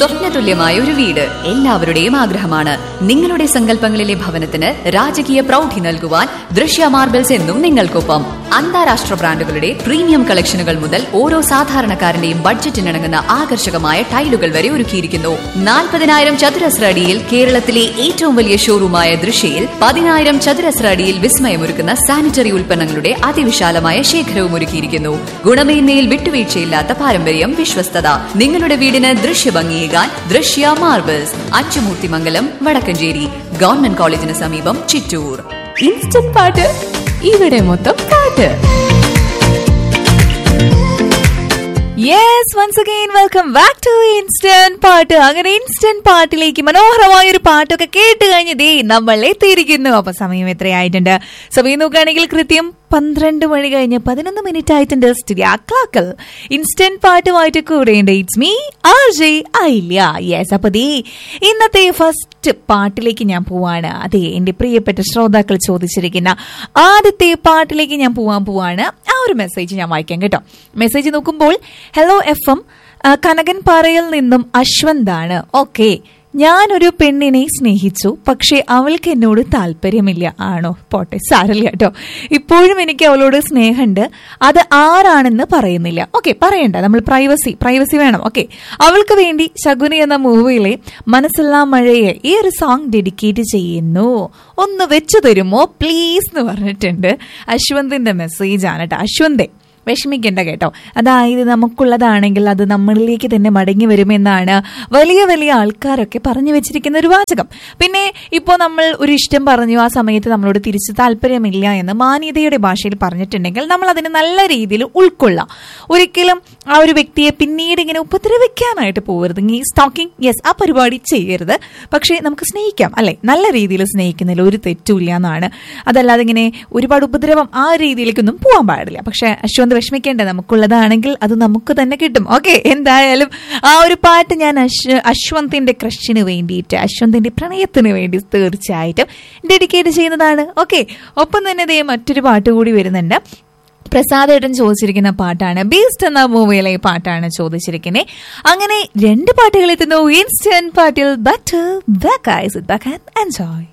സ്വപ്നതുല്യമായ ഒരു വീട് എല്ലാവരുടെയും ആഗ്രഹമാണ് നിങ്ങളുടെ സങ്കല്പങ്ങളിലെ ഭവനത്തിന് രാജകീയ പ്രൗഢി നൽകുവാൻ ദൃശ്യ മാർബിൾസ് എന്നും നിങ്ങൾക്കൊപ്പം അന്താരാഷ്ട്ര ബ്രാൻഡുകളുടെ പ്രീമിയം കളക്ഷനുകൾ മുതൽ ഓരോ സാധാരണക്കാരന്റെയും ബഡ്ജറ്റിനിണങ്ങുന്ന ആകർഷകമായ ടൈലുകൾ വരെ ഒരുക്കിയിരിക്കുന്നു നാൽപ്പതിനായിരം ചതുരശ്ര അടിയിൽ കേരളത്തിലെ ഏറ്റവും വലിയ ഷോറൂമായ ദൃശ്യയിൽ പതിനായിരം ചതുരശ്ര അടിയിൽ വിസ്മയമൊരുക്കുന്ന സാനിറ്ററി ഉൽപ്പന്നങ്ങളുടെ അതിവിശാലമായ ശേഖരവും ഒരുക്കിയിരിക്കുന്നു ഗുണമേന്മയിൽ വിട്ടുവീഴ്ചയില്ലാത്ത പാരമ്പര്യം വിശ്വസ്തത നിങ്ങളുടെ വീടിന് ദൃശ്യഭംഗിയേകാൻ ദൃശ്യ മാർബിൾസ് അച്ചുമൂർത്തിമംഗലം വടക്കഞ്ചേരി ഗവൺമെന്റ് കോളേജിന് സമീപം ചിറ്റൂർ ഇൻസ്റ്റന്റ് പാട്ട് ഇവിടെ മൊത്തം പാട്ട് yes once again welcome back to instant പാട്ട് അങ്ങനെ ഇൻസ്റ്റന്റ് പാട്ടിലേക്ക് മനോഹരമായ ഒരു പാട്ടൊക്കെ കേട്ട് കഴിഞ്ഞ് ദേ നമ്മൾ എത്തിയിരിക്കുന്നു അപ്പൊ സമയം എത്രയായിട്ടുണ്ട് സമയം നോക്കുകയാണെങ്കിൽ കൃത്യം പന്ത്രണ്ട് മണി കഴിഞ്ഞ് പതിനൊന്ന് മിനിറ്റ് ആയിട്ടുണ്ട് സ്റ്റുഡിയോ ക്ലാക്കൽ ഇൻസ്റ്റന്റ് പാട്ടുമായിട്ട് കൂടെയുണ്ട് it's me R J Ailya yes അപ്പൊ ദേ ഇന്നത്തെ ഫസ്റ്റ് പാട്ടിലേക്ക് ഞാൻ പോവാണ് അതെ എന്റെ പ്രിയപ്പെട്ട ശ്രോതാക്കൾ ചോദിച്ചിരിക്കുന്ന ആദ്യത്തെ പാട്ടിലേക്ക് ഞാൻ പോവാൻ പോവാണ് ആ ഒരു മെസ്സേജ് ഞാൻ വായിക്കാം കേട്ടോ മെസ്സേജ് നോക്കുമ്പോൾ ഹലോ എഫ് എം കനകൻ പാറയിൽ നിന്നും അശ്വന്താണ് ഓക്കെ ഞാനൊരു പെണ്ണിനെ സ്നേഹിച്ചു പക്ഷെ അവൾക്ക് എന്നോട് താല്പര്യമില്ല ആണോ പോട്ടെ സാരല്ല കേട്ടോ ഇപ്പോഴും എനിക്ക് അവളോട് സ്നേഹമുണ്ട് അത് ആരാണെന്ന് പറയുന്നില്ല ഓക്കെ പറയണ്ട നമ്മൾ പ്രൈവസി പ്രൈവസി വേണം ഓക്കെ അവൾക്ക് വേണ്ടി ശകുനി എന്ന മൂവിയിലെ മനസ്സെല്ലാം മഴയെ ഈ ഒരു സോങ് ഡെഡിക്കേറ്റ് ചെയ്യുന്നു ഒന്ന് വെച്ചു തരുമോ പ്ലീസ് എന്ന് പറഞ്ഞിട്ടുണ്ട് അശ്വന്തിന്റെ മെസ്സേജ് ആണ് കേട്ടോ അശ്വന്തേ വിഷമിക്കേണ്ട കേട്ടോ അതായത് നമുക്കുള്ളതാണെങ്കിൽ അത് നമ്മളിലേക്ക് തന്നെ മടങ്ങി വരുമെന്നാണ് വലിയ വലിയ ആൾക്കാരൊക്കെ പറഞ്ഞു വെച്ചിരിക്കുന്ന ഒരു വാചകം പിന്നെ ഇപ്പോൾ നമ്മൾ ഒരു ഇഷ്ടം പറഞ്ഞു ആ സമയത്ത് നമ്മളോട് തിരിച്ച് താല്പര്യമില്ല എന്ന് മാന്യതയുടെ ഭാഷയിൽ പറഞ്ഞിട്ടുണ്ടെങ്കിൽ നമ്മൾ അതിനെ നല്ല രീതിയിൽ ഉൾക്കൊള്ളാം ഒരിക്കലും ആ ഒരു വ്യക്തിയെ പിന്നീട് ഇങ്ങനെ ഉപദ്രവിക്കാനായിട്ട് പോകരുത് ഈ സ്റ്റോക്കിംഗ് യെസ് ആ പരിപാടി ചെയ്യരുത് പക്ഷേ നമുക്ക് സ്നേഹിക്കാം അല്ലെ നല്ല രീതിയിൽ സ്നേഹിക്കുന്നതിൽ ഒരു തെറ്റുമില്ല എന്നാണ് അതല്ലാതെ ഇങ്ങനെ ഒരുപാട് ഉപദ്രവം ആ രീതിയിലേക്കൊന്നും പോകാൻ പാടില്ല പക്ഷെ അശ്വന്ത് വിഷമിക്കേണ്ട നമുക്കുള്ളതാണെങ്കിൽ അത് നമുക്ക് തന്നെ കിട്ടും ഓക്കെ എന്തായാലും ആ ഒരു പാട്ട് ഞാൻ അശ്വ അശ്വന്തിന്റെ ക്രഷിന് വേണ്ടിയിട്ട് അശ്വന്തിന്റെ പ്രണയത്തിന് വേണ്ടി തീർച്ചയായിട്ടും ഡെഡിക്കേറ്റ് ചെയ്യുന്നതാണ് ഓക്കെ ഒപ്പം തന്നെ ഇതേ മറ്റൊരു പാട്ട് കൂടി വരുന്നുണ്ട് പ്രസാദേട്ടൻ ചോദിച്ചിരിക്കുന്ന പാട്ടാണ് ബീസ്റ്റ് എന്ന മൂവിയിലെ പാട്ടാണ് ചോദിച്ചിരിക്കുന്നത് അങ്ങനെ രണ്ട് പാട്ടുകൾ എത്തുന്നു ഇൻസ്റ്റന്റ് പാട്ടിൽ but back ice back and enjoy